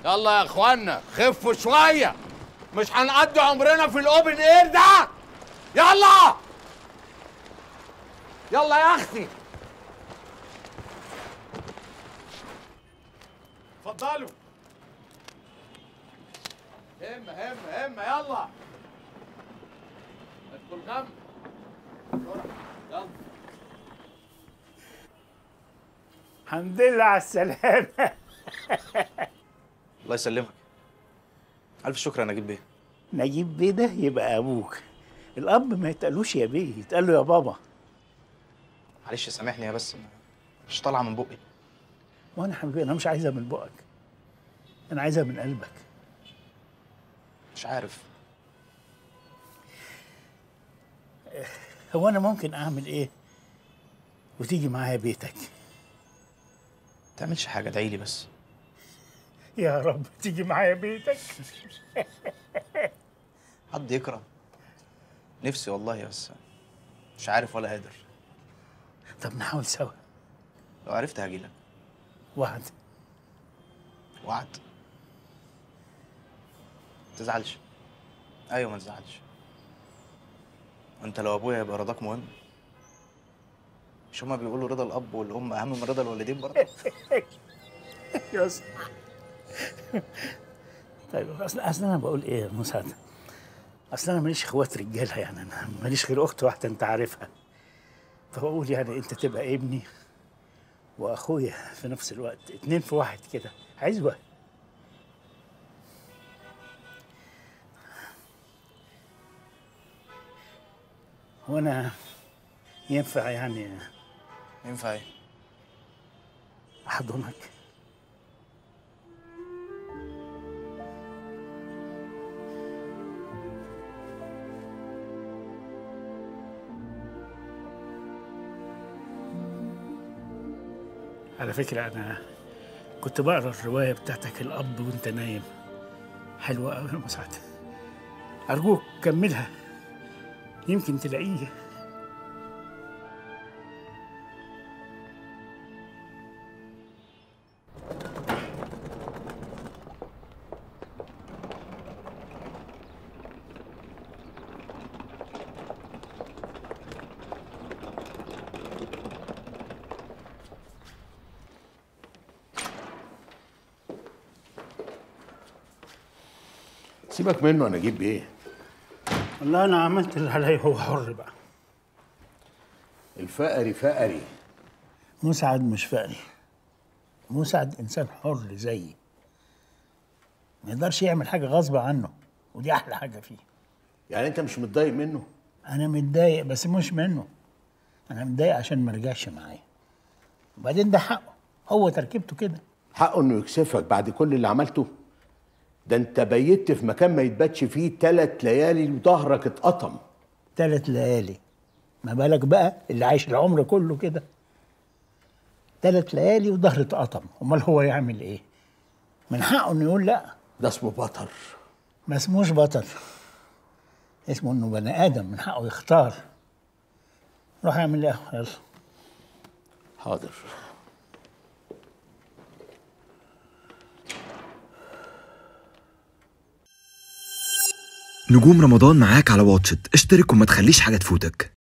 يلا يا اخوانا خفوا شويه مش هنقضي عمرنا في الاوبن اير ده يلا يلا يا اختي اتفضلوا همة همة همة يلا ادخل غم بسرعة يلا الحمد لله على السلامة الله يسلمك الف شكر يا نجيب بيه نجيب بيه ده يبقى أبوك الأب ما يتقالوش يا بيه يتقال له يا بابا معلش سامحني يا بس مش طالعه من بقي وأنا حبيبي أنا مش عايزها من بقك أنا عايزها من قلبك مش عارف هو أنا ممكن أعمل إيه وتيجي معايا بيتك تعملش حاجه ادعي لي بس يا رب تيجي معايا بيتك حد يكره نفسي والله بس مش عارف ولا قادر طب نحاول سوا لو عرفت هجيلك وعد وعد تزعلش ايوه ما تزعلش وانت لو ابويا يبقى رضاك مهم مش هما بيقولوا رضا الاب والام اهم من رضا الوالدين برضه يا صح طيب اصل اصل انا بقول ايه يا مساعد اصل انا ماليش اخوات رجاله يعني انا ماليش غير اخت واحده انت عارفها فبقول يعني انت تبقى ابني واخويا في نفس الوقت اتنين في واحد كده عزوه وانا ينفع يعني ينفع ايه احضنك على فكرة أنا كنت بقرا الرواية بتاعتك الأب وأنت نايم حلوة أوي يا مسعد أرجوك كملها يمكن تلاقيه سيبك منه انا اجيب ايه والله أنا عملت اللي عليا هو حر بقى الفقري فقري مسعد مش فقري مسعد إنسان حر زيي ما يقدرش يعمل حاجة غصب عنه ودي أحلى حاجة فيه يعني انت مش متضايق منه أنا متضايق بس مش منه أنا متضايق عشان ما رجعش معايا وبعدين ده حقه هو تركيبته كده حقه انه يكسفك بعد كل اللي عملته ده انت بيت في مكان ما يتباتش فيه تلات ليالي وظهرك اتقطم تلات ليالي ما بالك بقى اللي عايش العمر كله كده تلات ليالي وظهر اتقطم امال هو يعمل ايه من حقه انه يقول لا ده اسمه بطل ما اسموش بطل اسمه انه بني ادم من حقه يختار روح اعمل ايه يلا حاضر نجوم رمضان معاك على واتشت اشترك وما تخليش حاجة تفوتك